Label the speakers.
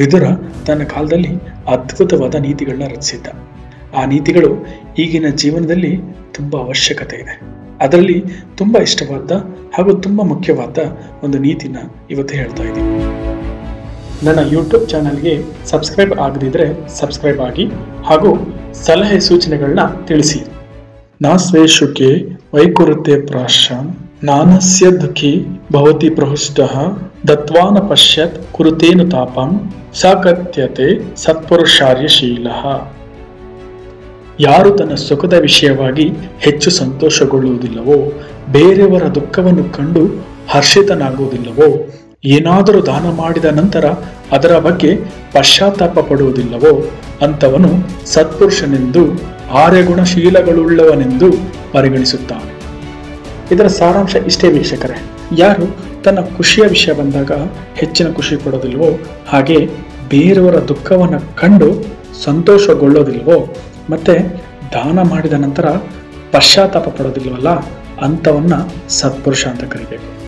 Speaker 1: ವಿದುರ ತನ್ನ ಕಾಲದಲ್ಲಿ ಅದ್ಭುತವಾದ ನೀತಿಗಳನ್ನ ರಚಿಸಿದ್ದ ಆ ನೀತಿಗಳು ಈಗಿನ ಜೀವನದಲ್ಲಿ ತುಂಬಾ ಅವಶ್ಯಕತೆ ಇದೆ ಅದರಲ್ಲಿ ತುಂಬಾ ಇಷ್ಟವಾದ ಹಾಗೂ ತುಂಬಾ ಮುಖ್ಯವಾದ ಒಂದು ನೀತಿನ ಇವತ್ತು ಹೇಳ್ತಾ ಇದ್ದೀನಿ ನನ್ನ ಯೂಟ್ಯೂಬ್ ಚಾನಲ್ಗೆ ಸಬ್ಸ್ಕ್ರೈಬ್ ಆಗದಿದ್ರೆ ಸಬ್ಸ್ಕ್ರೈಬ್ ಆಗಿ ಹಾಗೂ ಸಲಹೆ ಸೂಚನೆಗಳನ್ನ ತಿಳಿಸಿ ನಾಸ್ವೇಶುಕೆ ವೈಕುರುತೆ ಪ್ರಾಶಾನ್ ನಾನಸ್ಯ ದುಃಖಿ ಭವತಿ ಪ್ರಹುಷ್ಟ ದತ್ವಾನ ಪಶ್ಯತ್ ಕುರುತೇನು ತಾಪಂ ಸಾಕತ್ಯತೆ ಸತ್ಪುರುಷಾರ್ಯಶೀಲ ಯಾರು ತನ್ನ ಸುಖದ ವಿಷಯವಾಗಿ ಹೆಚ್ಚು ಸಂತೋಷಗೊಳ್ಳುವುದಿಲ್ಲವೋ ಬೇರೆಯವರ ದುಃಖವನ್ನು ಕಂಡು ಹರ್ಷಿತನಾಗುವುದಿಲ್ಲವೋ ಏನಾದರೂ ದಾನ ಮಾಡಿದ ನಂತರ ಅದರ ಬಗ್ಗೆ ಪಶ್ಚಾತ್ತಾಪ ಪಡುವುದಿಲ್ಲವೋ ಅಂತವನು ಸತ್ಪುರುಷನೆಂದು ಆರ್ಯಗುಣಶೀಲಗಳುಳ್ಳವನೆಂದು ಪರಿಗಣಿಸುತ್ತಾನೆ ಇದರ ಸಾರಾಂಶ ಇಷ್ಟೇ ವೀಕ್ಷಕರೇ ಯಾರು ತನ್ನ ಖುಷಿಯ ವಿಷಯ ಬಂದಾಗ ಹೆಚ್ಚಿನ ಖುಷಿ ಪಡೋದಿಲ್ವೋ ಹಾಗೆ ಬೇರೆಯವರ ದುಃಖವನ್ನು ಕಂಡು ಸಂತೋಷಗೊಳ್ಳೋದಿಲ್ವೋ ಮತ್ತೆ ದಾನ ಮಾಡಿದ ನಂತರ ಪಶ್ಚಾತ್ತಾಪ ಪಡೋದಿಲ್ವಲ್ಲ ಅಂಥವನ್ನ ಸತ್ಪುರುಷ ಅಂತ ಕರಿಬೇಕು